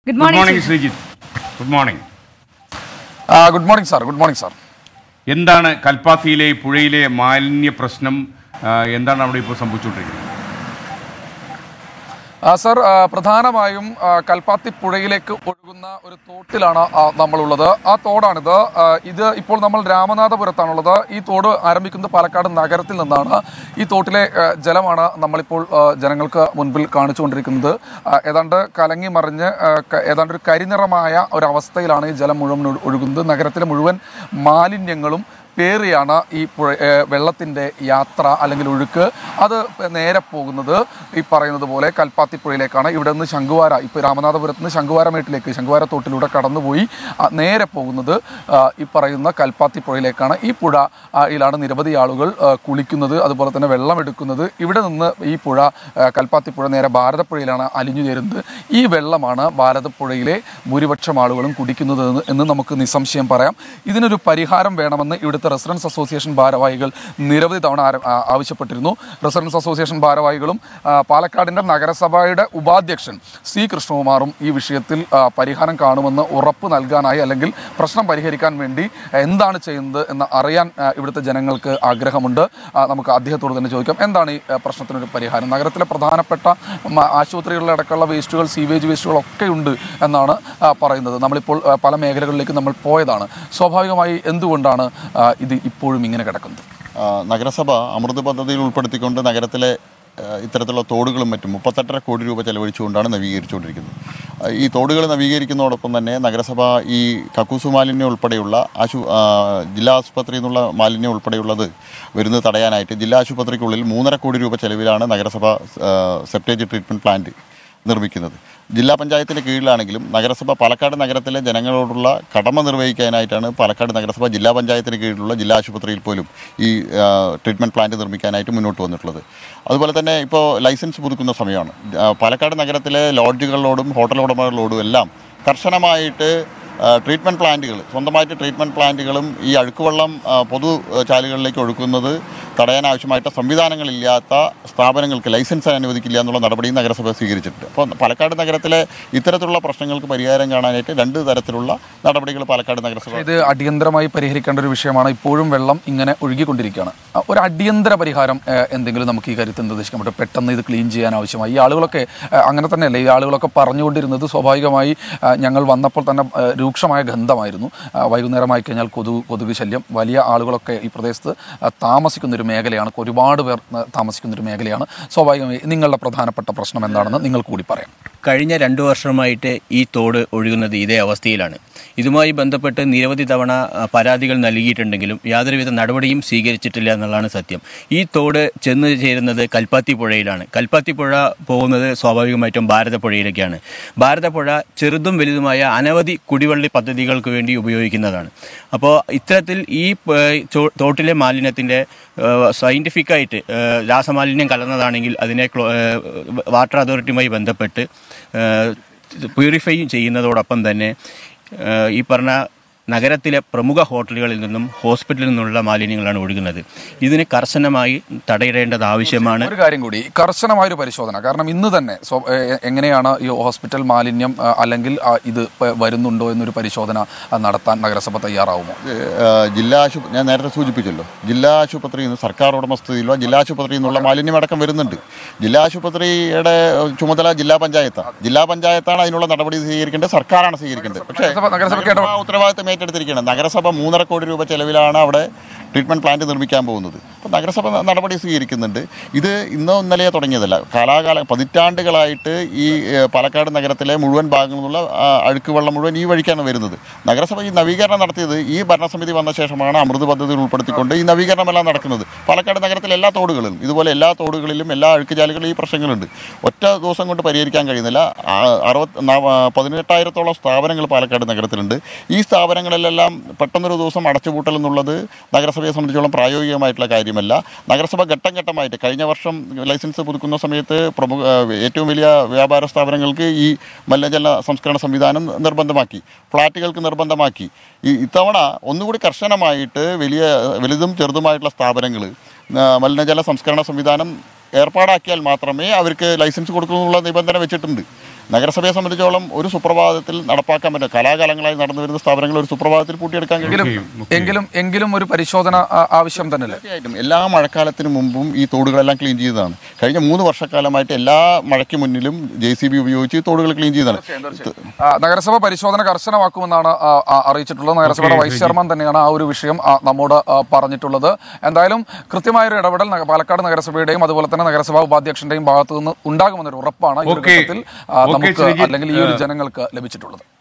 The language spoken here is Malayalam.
Good good morning morning Sreejith good morning good morning sir good morning sir എന്താണ് കൽപ്പാത്തിയിലെ പുഴയിലെ മാലിന്യ പ്രശ്നം ആ, എന്താണ് അവിടെ ഇപ്പോൾ സംഭവിച്ചുകൊണ്ടിരിക്കുന്നത് ആ, സർ ആ, പ്രധാനമായും ആ, കൽപ്പാത്തി പുഴയിലേക്ക് ഒഴുകുന്ന ഒരു തോട്ടിലാണ് ആ, നമ്മളുള്ളത് ആ തോടാണിത് ആ, ഇത് ഇപ്പോൾ നമ്മൾ രാമനാഥപുരത്താണുള്ളത് ഈ തോട് ആരംഭിക്കുന്നത് പാലക്കാട് നഗരത്തിൽ നിന്നാണ് ഈ തോട്ടിലെ ആ, ജലമാണ് നമ്മളിപ്പോൾ ആ, ജനങ്ങൾക്ക് മുൻപിൽ കാണിച്ചുകൊണ്ടിരിക്കുന്നത് ആ, ഏതാണ്ട് കലങ്ങി മറിഞ്ഞ് ആ, ക- ഏതാണ്ട് ഒരു കരിനിറമായ ഒരു അവസ്ഥയിലാണ് ഈ ജലം മുഴുവൻ ഒഴു- ഒഴുകുന്നത് നഗരത്തിലെ മുഴുവൻ മാലിന്യങ്ങളും പേറിയാണ് ഈ പുഴ ഏഹ് വെള്ളത്തിൻ്റെ യാത്ര അല്ലെങ്കിൽ ഒഴുക്ക് അത് നേരെ പോകുന്നത് ഈ പറയുന്നത് പോലെ കൽപ്പാത്തി പുഴയിലേക്കാണ് ഇവിടെ നിന്ന് ശംഖുവാര ഇപ്പോൾ രാമനാഥപുരത്ത് നിന്ന് ശംഖുവാര മേട്ടിലേക്ക് ശംഖുവാര തോട്ടിലൂടെ കടന്നുപോയി ആ, നേരെ പോകുന്നത് ആ, ഈ പറയുന്ന കൽപ്പാത്തി പുഴയിലേക്കാണ് ഈ പുഴ ആ, യിലാണ് നിരവധി ആളുകൾ ആ, കുളിക്കുന്നത് അതുപോലെ തന്നെ വെള്ളം എടുക്കുന്നത് ഇവിടെ നിന്ന് ഈ പുഴ ആ, കൽപ്പാത്തി പുഴ നേരെ ഭാരതപ്പുഴയിലാണ് അലിഞ്ഞു ചേരുന്നത് ഈ വെള്ളമാണ് ഭാരതപ്പുഴയിലെ ഭൂരിപക്ഷം ആളുകളും കുടിക്കുന്നത് എന്ന് എന്ന് നമുക്ക് നിസ്സംശയം പറയാം ഇതിനൊരു പരിഹാരം വേണമെന്ന് ഇവിടുത്തെ റെസിഡൻസ് അസോസിയേഷൻ ഭാരവാഹികൾ നിരവധി തവണ ആര- ആ- ആവശ്യപ്പെട്ടിരുന്നു റെസിഡൻസ് അസോസിയേഷൻ ഭാരവാഹികളും ആ, പാലക്കാടിന്റെ നഗരസഭയുടെ ഉപാധ്യക്ഷൻ സി കൃഷ്ണകുമാറും ഈ വിഷയത്തിൽ ആ, പരിഹാരം കാണുമെന്ന് ഉറപ്പ് നൽകാനായി അല്ലെങ്കിൽ പ്രശ്നം പരിഹരിക്കാൻ വേണ്ടി എന്താണ് ചെയ്യുന്നത് എന്ന് അറിയാൻ ആ, ഇവിടുത്തെ ജനങ്ങൾക്ക് ആഗ്രഹമുണ്ട് ആ, നമുക്ക് അദ്ദേഹത്തോട് തന്നെ ചോദിക്കാം എന്താണ് ഈ ആ, പ്രശ്നത്തിനൊരു പരിഹാരം നഗരത്തിലെ പ്രധാനപ്പെട്ട മ- ആശുപത്രികളിലെ അടക്കമുള്ള വേസ്റ്റുകൾ സീവേജ് വേസ്റ്റുകൾ ഒക്കെ ഉണ്ട് എന്നാണ് ആ, പറയുന്നത് നമ്മളിപ്പോൾ ആ, പല മേഖലകളിലേക്ക് നമ്മൾ പോയതാണ് സ്വാഭാവികമായി എന്തുകൊണ്ടാണ് ആ, ഇത് ഇപ്പോഴും ഇങ്ങനെ കിടക്കുന്നത് ആ, നഗരസഭ അമൃത് പദ്ധതിയിൽ ഉൾപ്പെടുത്തിക്കൊണ്ട് നഗരത്തിലെ ആ, ഇത്തരത്തിലുള്ള തോടുകളും മറ്റും മുപ്പത്തെട്ടര കോടി രൂപ ചെലവഴിച്ചുകൊണ്ടാണ് നവീകരിച്ചുകൊണ്ടിരിക്കുന്നത് ആ, ഈ തോടുകൾ നവീകരിക്കുന്നതോടൊപ്പം തന്നെ നഗരസഭ ഈ കക്കൂസു മാലിന്യം ഉൾപ്പെടെയുള്ള ആശു ആ, ജില്ലാ ആശുപത്രിയിൽ നിന്നുള്ള മാലിന്യം ഉൾപ്പെടെയുള്ളത് വരുന്നത് തടയാനായിട്ട് ജില്ലാ ആശുപത്രിക്കുള്ളിൽ മൂന്നര കോടി രൂപ ചെലവിലാണ് നഗരസഭ ആ, സെപ്റ്റേജ് ട്രീറ്റ്മെൻറ്റ് പ്ലാന്റ് നിർമ്മിക്കുന്നത് ജില്ലാ പഞ്ചായത്തിൻ്റെ കീഴിലാണെങ്കിലും നഗരസഭ പാലക്കാട് നഗരത്തിലെ ജനങ്ങളോടുള്ള കടമ നിർവഹിക്കാനായിട്ടാണ് പാലക്കാട് നഗരസഭ ജില്ലാ പഞ്ചായത്തിന് കീഴിലുള്ള ജില്ലാ ആശുപത്രിയിൽ പോലും ഈ ആ, ട്രീറ്റ്മെൻറ്റ് പ്ലാന്റ് നിർമ്മിക്കാനായിട്ട് മുന്നോട്ട് വന്നിട്ടുള്ളത് അതുപോലെ തന്നെ ഇപ്പോൾ ലൈസൻസ് പുതുക്കുന്ന സമയമാണ് ആ, പാലക്കാട് നഗരത്തിലെ ലോഡ്ജുകളോടും ഹോട്ടൽ ഉടമകളോടും എല്ലാം കർശനമായിട്ട് ആ, ട്രീറ്റ്മെൻറ്റ് പ്ലാന്റുകൾ സ്വന്തമായിട്ട് ട്രീറ്റ്മെൻറ്റ് പ്ലാന്റുകളും ഈ അഴുക്കുവെള്ളം ആ, പൊതു ആ, ചാലുകളിലേക്ക് ഒഴുക്കുന്നത് തടയാൻ ആവശ്യമായിട്ട് സംവിധാനങ്ങളില്ലാത്ത സ്ഥാപനങ്ങൾക്ക് ലൈസൻസ് അനുവദിക്കില്ല എന്നുള്ള നടപടിയും നഗരസഭ സ്വീകരിച്ചിട്ടുണ്ട് അപ്പോൾ പാലക്കാട് നഗരത്തിലെ ഇത്തരത്തിലുള്ള പ്രശ്നങ്ങൾക്ക് പരിഹാരം കാണാനായിട്ട് രണ്ട് തരത്തിലുള്ള നടപടികൾ പാലക്കാട് നഗരസഭ ഇത് അടിയന്തരമായി പരിഹരിക്കേണ്ട ഒരു വിഷയമാണ് ഇപ്പോഴും വെള്ളം ഇങ്ങനെ ഒഴുകിക്കൊണ്ടിരിക്കുകയാണ് ആ, ഒരു അടിയന്തര പരിഹാരം ഏഹ്, എന്തെങ്കിലും നമുക്ക് ഈ കാര്യത്തിൽ നിർദ്ദേശിക്കാൻ പറ്റും പെട്ടെന്ന് ഇത് ക്ലീൻ ചെയ്യാൻ ആവശ്യമായി ഈ ആളുകളൊക്കെ ഏഹ്, അങ്ങനെ തന്നെയല്ലേ ഈ ആളുകളൊക്കെ പറഞ്ഞുകൊണ്ടിരുന്നത് സ്വാഭാവികമായി ആ, ഞങ്ങൾ വന്നപ്പോൾ തന്നെ ഏഹ്, രൂക്ഷമായ ഗന്ധമായിരുന്നു ആ, വൈകുന്നേരമായി കഴിഞ്ഞാൽ കൊതുക് കൊതുക് ശല്യം വലിയ ആളുകളൊക്കെ ഈ പ്രദേശത്ത് ആ, താമസിക്കുന്ന ഒരു മേഖലയാണ് ഒരുപാട് പേർ ആ, താമസിക്കുന്ന ഒരു മേഖലയാണ് സ്വാഭാവികമായി നിങ്ങളുടെ പ്രധാനപ്പെട്ട പ്രശ്നം എന്താണെന്ന് നിങ്ങൾ കൂടി പറയാം കഴിഞ്ഞ രണ്ടു വർഷമായിട്ട് ഈ തോട് ഒഴുകുന്നത് ഇതേ അവസ്ഥയിലാണ് ഇതുമായി ബന്ധപ്പെട്ട് നിരവധി തവണ ആ, പരാതികൾ നൽകിയിട്ടുണ്ടെങ്കിലും യാതൊരുവിധ നടപടിയും സ്വീകരിച്ചിട്ടില്ല എന്നുള്ളതാണ് സത്യം ഈ തോട് ചെന്ന് ചേരുന്നത് കൽപ്പാത്തി പുഴയിലാണ് കൽപ്പാത്തി പുഴ പോകുന്നത് സ്വാഭാവികമായിട്ടും ഭാരതപ്പുഴയിലേക്കാണ് ഭാരതപ്പുഴ ചെറുതും വലുതുമായ അനവധി കുടിവെള്ള പദ്ധതികൾക്ക് വേണ്ടി ഉപയോഗിക്കുന്നതാണ് അപ്പോൾ ഇത്തരത്തിൽ ഈ പ- ചോ- തോട്ടിലെ മാലിന്യത്തിൻ്റെ സയൻറ്റിഫിക്കായിട്ട് രാസമാലിന്യം കലർന്നതാണെങ്കിൽ അതിനെ ക്ലോ- ഏഹ് വാട്ടർ അതോറിറ്റിയുമായി ബന്ധപ്പെട്ട് പ്യൂരിഫൈ ചെയ്യുന്നതോടൊപ്പം തന്നെ ഏഹ് ഈ പറഞ്ഞ നഗരത്തിലെ പ്രമുഖ ഹോട്ടലുകളിൽ നിന്നും ഹോസ്പിറ്റലിൽ നിന്നുള്ള മാലിന്യങ്ങളാണ് ഒഴുകുന്നത് ഇതിന് കർശനമായി തടയിടേണ്ടത് ആവശ്യമാണ് ഒരു കാര്യം കൂടി കർശനമായ ഒരു പരിശോധന കാരണം ഇന്ന് തന്നെ സ്വ- എ- എങ്ങനെയാണ് ഈ ഹോസ്പിറ്റൽ മാലിന്യം ആ, അല്ലെങ്കിൽ ആ, ഇത് പ- വരുന്നുണ്ടോ എന്നൊരു പരിശോധന ആ, നടത്താൻ നഗരസഭ തയ്യാറാവുമോ ഏഹ് ജില്ലാ ആശുപത്രി ഞാൻ നേരത്തെ സൂചിപ്പിച്ചല്ലോ ജില്ലാ ആശുപത്രിയിൽ നിന്ന് സർക്കാർ ഉടമസ്ഥതയിലോ ജില്ലാ ആശുപത്രിയിൽ നിന്നുള്ള മാലിന്യം അടക്കം വരുന്നുണ്ട് ജില്ലാ ആശുപത്രിയുടെ ചുമതല ജില്ലാ പഞ്ചായത്താണ് ജില്ലാ പഞ്ചായത്താണ് അതിനുള്ള നടപടി സ്വീകരിക്കേണ്ടത് സർക്കാരാണ് സ്വീകരിക്കേണ്ടത് പക്ഷേ നഗരസഭ- നഗരസഭയ്ക്ക് ഇടപെ- നഗരസഭ ഉത്തരവാദിത്തം ഏറ്റെടുത്തിരിക്കുകയാണ് നഗരസഭ മൂന്നര കോടി രൂപ ചെലവിലാണ് അവിടെ ട്രീറ്റ്മെൻറ്റ് പ്ലാന്റ് നിർമ്മിക്കാൻ പോകുന്നത് അപ്പോൾ നഗരസഭ ന- നടപടി സ്വീകരിക്കുന്നുണ്ട് ഇത് ഇന്നോ ഇന്നലെയോ തുടങ്ങിയതല്ല കാലാകാല പതിറ്റാണ്ടുകളായിട്ട് ഈ ഏഹ്, പാലക്കാട് നഗരത്തിലെ മുഴുവൻ ഭാഗങ്ങളിൽ നിന്നുള്ള ആ, അഴുക്ക് വെള്ളം മുഴുവൻ ഈ വഴിക്കാണ് വരുന്നത് നഗരസഭ ഈ നവീകരണം നടത്തിയത് ഈ ഭരണസമിതി വന്ന ശേഷമാണ് അമൃത് പദ്ധതിയിൽ ഉൾപ്പെടുത്തിക്കൊണ്ട് ഈ നവീകരണമെല്ലാം നടക്കുന്നത് പാലക്കാട് നഗരത്തിലെ എല്ലാ തോടുകളിലും ഇതുപോലെ എല്ലാ തോടുകളിലും എല്ലാ അഴുക്കുചാലുകളിലും ഈ പ്രശ്നങ്ങളുണ്ട് ഒറ്റ ദിവസം കൊണ്ട് പരിഹരിക്കാൻ കഴിയുന്നില്ല ആ, അറുപത് ന- പതിനെട്ടായിരത്തോളം സ്ഥാപനങ്ങൾ പാലക്കാട് നഗരത്തിലുണ്ട് ഈ സ്ഥാപനങ്ങളിലെല്ലാം പെട്ടെന്നൊരു ദിവസം അടച്ചുപൂട്ടൽ എന്നുള്ളത് നഗരസഭയെ സംബന്ധിച്ചോളം പ്രായോഗികമായിട്ടുള്ള കാര്യമല്ല നഗരസഭ ഘട്ടം ഘട്ടമായിട്ട് കഴിഞ്ഞ വർഷം ലൈസൻസ് പുതുക്കുന്ന സമയത്ത് പ്രമുഖ ഏറ്റവും വലിയ വ്യാപാര സ്ഥാപനങ്ങൾക്ക് ഈ മലിനജല സംസ്കരണ സംവിധാനം നിർബന്ധമാക്കി ഫ്ളാറ്റുകൾക്ക് നിർബന്ധമാക്കി ഈ ഇത്തവണ ഒന്നുകൂടി കർശനമായിട്ട് വലിയ വലുതും ചെറുതുമായിട്ടുള്ള സ്ഥാപനങ്ങൾ മലിനജല സംസ്കരണ സംവിധാനം ഏർപ്പാടാക്കിയാൽ മാത്രമേ അവർക്ക് ലൈസൻസ് കൊടുക്കുന്നുള്ള നിബന്ധന വെച്ചിട്ടുണ്ട് നഗരസഭയെ സംബന്ധിച്ചോളം ഒരു സുപ്രഭാതത്തിൽ നടപ്പാക്കാൻ പറ്റും കലാകാലങ്ങളായി നടന്നു വരുന്ന സ്ഥാപനങ്ങൾ ഒരു സുപ്രഭാതത്തിൽ പൂട്ടിയെടുക്കാൻ കഴിയും എങ്കിലും എങ്കിലും എങ്കിലും ഒരു പരിശോധന ആ, ആവശ്യം തന്നെയല്ലേ തീർച്ചയായിട്ടും എല്ലാ മഴക്കാലത്തിനു മുമ്പും ഈ തോടുകളെല്ലാം ക്ലീൻ ചെയ്തതാണ് കഴിഞ്ഞ മൂന്ന് വർഷക്കാലമായിട്ട് എല്ലാ മഴയ്ക്ക് മുന്നിലും ജെ സി ബി ഉപയോഗിച്ച് ഈ തോടുകൾ ക്ലീൻ ചെയ്തതാണ് ആ, നഗരസഭ പരിശോധന കർശനമാക്കുമെന്നാണ് ആ, ആ, അറിയിച്ചിട്ടുള്ളത് നഗരസഭയുടെ വൈസ് ചെയർമാൻ തന്നെയാണ് ആ ഒരു വിഷയം ആ, നമ്മോട് ആ, പറഞ്ഞിട്ടുള്ളത് എന്തായാലും കൃത്യമായൊരു ഇടപെടൽ നഗ- പാലക്കാട് നഗരസഭയുടെയും അതുപോലെ തന്നെ നഗരസഭാ ഉപാധ്യക്ഷന്റെയും ഭാഗത്തു നിന്ന് ഉണ്ടാകുമെന്നൊരു ഉറപ്പാണ് ഈ ഒരു ഓക്കേ. ഘട്ടത്തിൽ ആ, ഓക്കേ, നമുക്ക് ശ്രീജിത്ത്. അല്ലെങ്കിൽ ഈ ഒരു ജനങ്ങൾക്ക് ലഭിച്ചിട്ടുള്ളത്